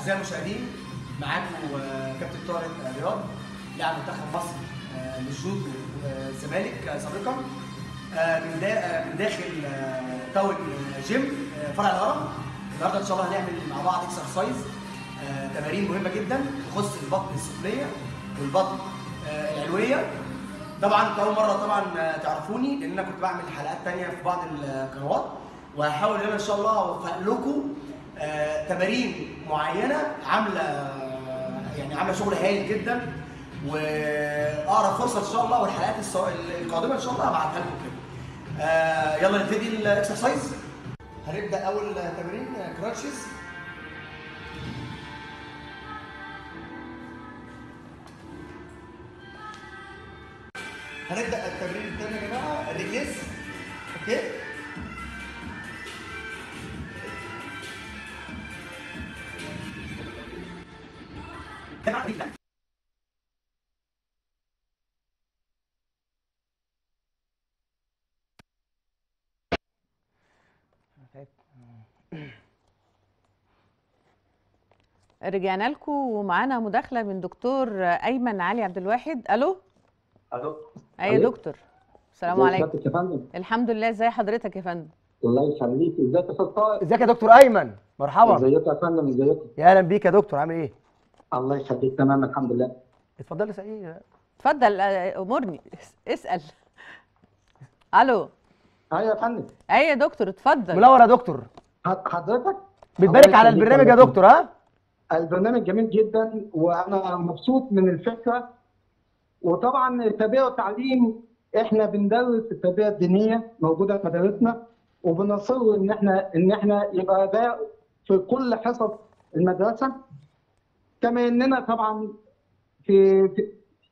اعزائي المشاهدين معاكم آه، كابتن طارق آه، رياض لاعب منتخب مصر آه، للجودو والزمالك آه، سابقا آه، من دا- آه، من داخل آه، تاون آه، جيم آه، فرع الهرم النهارده ان شاء الله هنعمل مع بعض اكسرسايز آه، تمارين مهمه جدا تخص البطن السفليه والبطن آه، العلويه طبعا انتوا اول مره طبعا آه، تعرفوني لان انا كنت بعمل حلقات تانية في بعض القنوات وهحاول ان انا ان شاء الله اوفق لكم آه، تمارين معينه عامله آه، يعني عامله شغل هايل جدا واقرب فرصه ان شاء الله والحلقات الص- القادمه ان شاء الله هبعتها لكم كده. آه، يلا نبتدي الاكسرسايز هنبدا اول تمرين كرانشز هنبدا التمرين الثاني يا جماعه الرجليز اوكي رجعنا لكم ومعانا مداخله من دكتور ايمن علي عبد الواحد الو الو اي ألو. دكتور السلام ازي عليكم حضرتك يا فندم الحمد لله ازي حضرتك يا فندم الله يخليك ازيك يا استاذ طارق ازيك يا دكتور ايمن مرحبا ازيك يا فندم ازيك يا اهلا بيك يا دكتور عامل ايه الله يخليك تمام الحمد لله اتفضل اسالي اتفضل آه، امرني اس- اسال الو ايوه يا فندم اي يا دكتور اتفضل منور يا دكتور حض- حضرتك بتبارك الله على يخليك البرنامج يا فندم. دكتور ها البرنامج جميل جدا وانا مبسوط من الفكره وطبعا التربيه والتعليم احنا بندرس التربيه الدينيه موجوده في مدارسنا وبنصر ان احنا ان احنا يبقى ده في كل حصص المدرسه كما اننا طبعا في, في...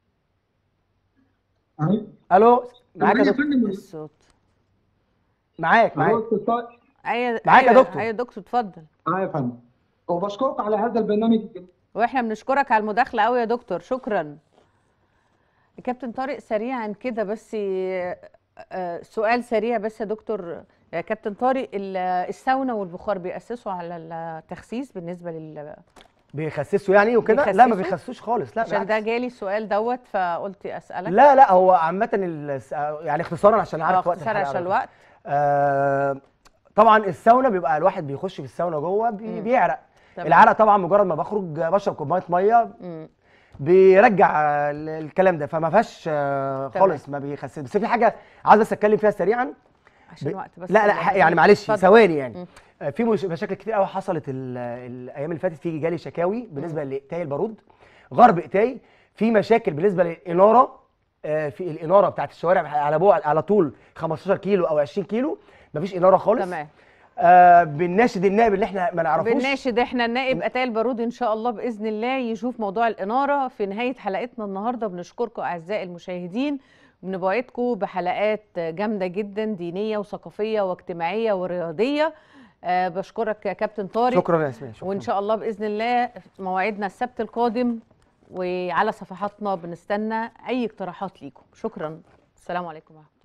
أهي. الو معاك يا يا دكتور فندم الصوت معاك أهو معاك استاذ طارق. اي معاك يا أيوة- دكتور. اي يا دكتور اتفضل اه يا فندم وبشكرك على هذا البرنامج واحنا بنشكرك على المداخله قوي يا دكتور شكرا كابتن طارق سريعا كده بس آه، آه، سؤال سريع بس يا دكتور يا كابتن طارق ال- الساونا والبخار بيأسسوا على التخسيس بالنسبه لل بيخسسوا يعني وكده لا ما بيخسسوا؟ بيخسوش خالص لا عشان ده بالعكس. جالي السؤال دوت فقلت اسالك لا لا هو عامة الس- يعني اختصارا عشان اه عارف وقت اختصار الحلقة عشان بس. الوقت آه طبعا الساونا بيبقى الواحد بيخش في الساونا جوه بي مم. بيعرق تمام. العرق طبعا مجرد ما بخرج بشرب كوبايه ميه مم. بيرجع آه، ال- الكلام ده فما فيهاش آه، تمام. خالص ما بيخسس بس في حاجه عايز بس اتكلم فيها سريعا عشان ب- الوقت بس لا لا ح- يعني معلش اتفضل. ثواني يعني مم. آه، في مش مشاكل كتير قوي حصلت ال- الايام اللي فاتت في جالي شكاوي بالنسبه لإقتاي البارود غرب إقتاي في مشاكل بالنسبه للاناره آه، في الاناره بتاعت الشوارع على بعد على طول 15 كيلو او 20 كيلو مفيش اناره خالص تمام آه بنناشد النائب اللي احنا ما نعرفوش بنناشد احنا النائب اتاي البارود ان شاء الله باذن الله يشوف موضوع الاناره في نهايه حلقتنا النهارده بنشكركم اعزائي المشاهدين وبنبعدكم بحلقات جامده جدا دينيه وثقافيه واجتماعيه ورياضيه أه بشكرك يا كابتن طارق شكرا يا اسماء شكرا وان شاء الله باذن الله موعدنا السبت القادم وعلى صفحاتنا بنستنى اي اقتراحات ليكم شكرا السلام عليكم ورحمه الله